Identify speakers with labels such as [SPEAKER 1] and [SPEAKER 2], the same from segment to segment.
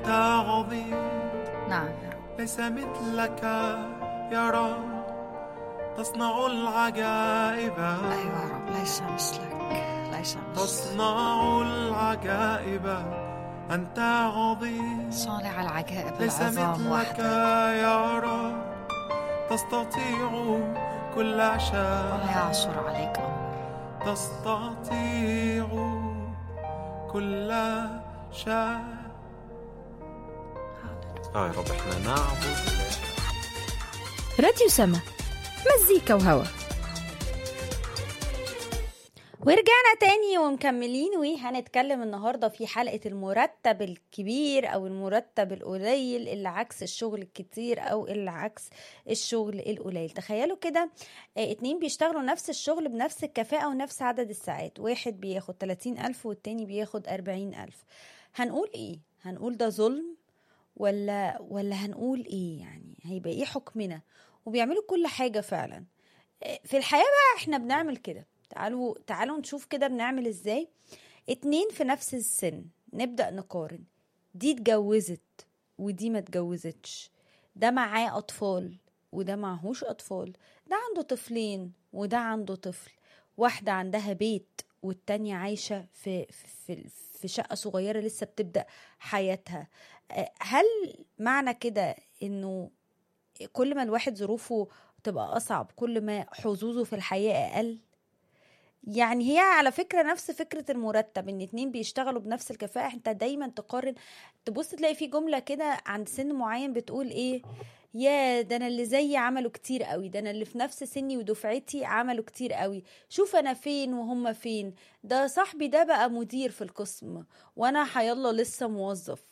[SPEAKER 1] أنت عظيم
[SPEAKER 2] نعم يا رب
[SPEAKER 1] ليس مثلك يا رب تصنع العجائب
[SPEAKER 2] أيوة يا رب ليس مثلك ليس مثلك
[SPEAKER 1] تصنع العجائب أنت عظيم
[SPEAKER 2] صانع العجائب
[SPEAKER 1] ليس
[SPEAKER 2] العظام
[SPEAKER 1] مثلك
[SPEAKER 2] وحدك
[SPEAKER 1] يا رب تستطيع كل
[SPEAKER 2] ولا
[SPEAKER 1] شيء
[SPEAKER 2] يعصر عليك أمر
[SPEAKER 1] تستطيع كل شيء اه يا رب احنا نعبد
[SPEAKER 3] راديو سما مزيكا وهوا ورجعنا تاني ومكملين وهنتكلم النهارده في حلقة المرتب الكبير أو المرتب القليل اللي عكس الشغل الكتير أو اللي عكس الشغل القليل تخيلوا كده آه، اتنين بيشتغلوا نفس الشغل بنفس الكفاءة ونفس عدد الساعات واحد بياخد 30 ألف والتاني بياخد 40 ألف هنقول ايه؟ هنقول ده ظلم ولا ولا هنقول ايه يعني هيبقى ايه حكمنا وبيعملوا كل حاجة فعلا آه، في الحياة بقى احنا بنعمل كده تعالوا تعالوا نشوف كده بنعمل ازاي اتنين في نفس السن نبدأ نقارن دي اتجوزت ودي ما اتجوزتش ده معاه أطفال وده معهوش أطفال ده عنده طفلين وده عنده طفل واحدة عندها بيت والتانية عايشة في في في شقة صغيرة لسه بتبدأ حياتها آه، هل معنى كده انه كل ما الواحد ظروفه تبقى أصعب كل ما حظوظه في الحياة أقل يعني هي على فكرة نفس فكرة المرتب ان اتنين بيشتغلوا بنفس الكفاءة انت دايما تقارن تبص تلاقي في جملة كده عند سن معين بتقول ايه يا ده انا اللي زيي عملوا كتير قوي ده انا اللي في نفس سني ودفعتي عملوا كتير قوي شوف انا فين وهم فين ده صاحبي ده بقى مدير في القسم وانا حيالله لسه موظف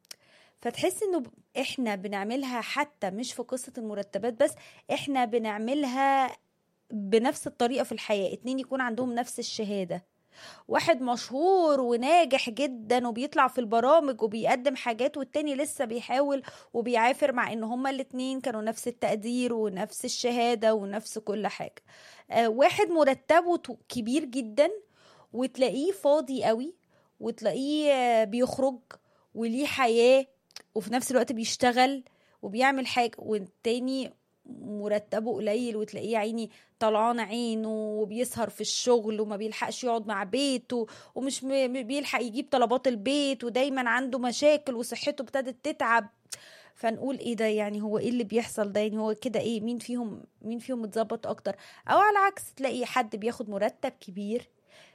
[SPEAKER 3] فتحس انه ب- احنا بنعملها حتى مش في قصة المرتبات بس احنا بنعملها بنفس الطريقة في الحياة اتنين يكون عندهم نفس الشهادة واحد مشهور وناجح جدا وبيطلع في البرامج وبيقدم حاجات والتاني لسه بيحاول وبيعافر مع ان هما الاتنين كانوا نفس التقدير ونفس الشهادة ونفس كل حاجة آه واحد مرتبه ط- كبير جدا وتلاقيه فاضي قوي وتلاقيه آه، بيخرج وليه حياة وفي نفس الوقت بيشتغل وبيعمل حاجة والتاني مرتبه قليل وتلاقيه يا عيني طلعان عينه وبيسهر في الشغل وما بيلحقش يقعد مع بيته ومش م- م- بيلحق يجيب طلبات البيت ودايما عنده مشاكل وصحته ابتدت تتعب فنقول ايه ده يعني هو ايه اللي بيحصل ده يعني هو كده ايه مين فيهم مين فيهم متظبط اكتر او على العكس تلاقي حد بياخد مرتب كبير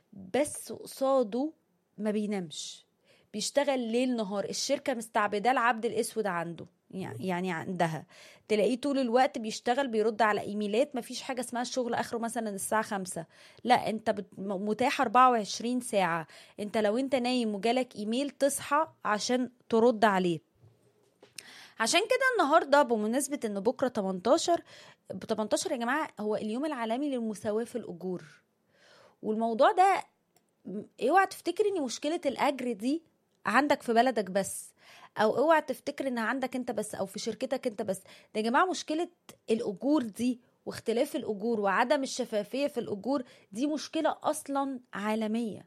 [SPEAKER 3] بس قصاده ما بينامش بيشتغل ليل نهار الشركة مستعبدة العبد الأسود عنده يعني يعني عندها تلاقيه طول الوقت بيشتغل بيرد على ايميلات مفيش حاجة اسمها الشغل اخره مثلا الساعة خمسة لا انت بت- م- متاح 24 ساعة انت لو انت نايم وجالك ايميل تصحى عشان ترد عليه عشان كده النهارده بمناسبة ان بكرة 18 ب 18 يا جماعة هو اليوم العالمي للمساواة في الأجور والموضوع ده م- اوعى تفتكر ان مشكلة الأجر دي عندك في بلدك بس او اوعى تفتكر انها عندك انت بس او في شركتك انت بس ده يا جماعة مشكلة الأجور دي واختلاف الأجور وعدم الشفافية في الأجور دي مشكلة أصلا عالمية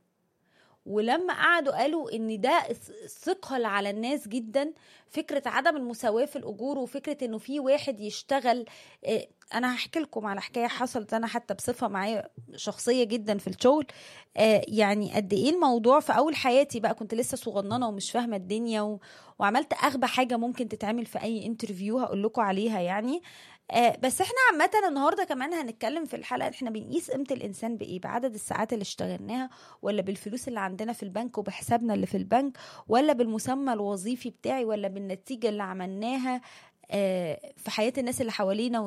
[SPEAKER 3] ولما قعدوا قالوا ان ده ث- ثقل على الناس جدا فكره عدم المساواه في الاجور وفكره انه في واحد يشتغل آه، انا هحكي لكم على حكايه حصلت انا حتى بصفه معايا شخصيه جدا في الشغل آه، يعني قد ايه الموضوع في اول حياتي بقى كنت لسه صغننه ومش فاهمه الدنيا و... وعملت اغبى حاجه ممكن تتعمل في اي انترفيو هقول لكم عليها يعني آه، بس احنا عامه النهارده كمان هنتكلم في الحلقه احنا بنقيس قيمه الانسان بايه بعدد الساعات اللي اشتغلناها ولا بالفلوس اللي عندنا في البنك وبحسابنا اللي في البنك ولا بالمسمى الوظيفي بتاعي ولا بالنتيجة اللي عملناها آه، في حياة الناس اللي حوالينا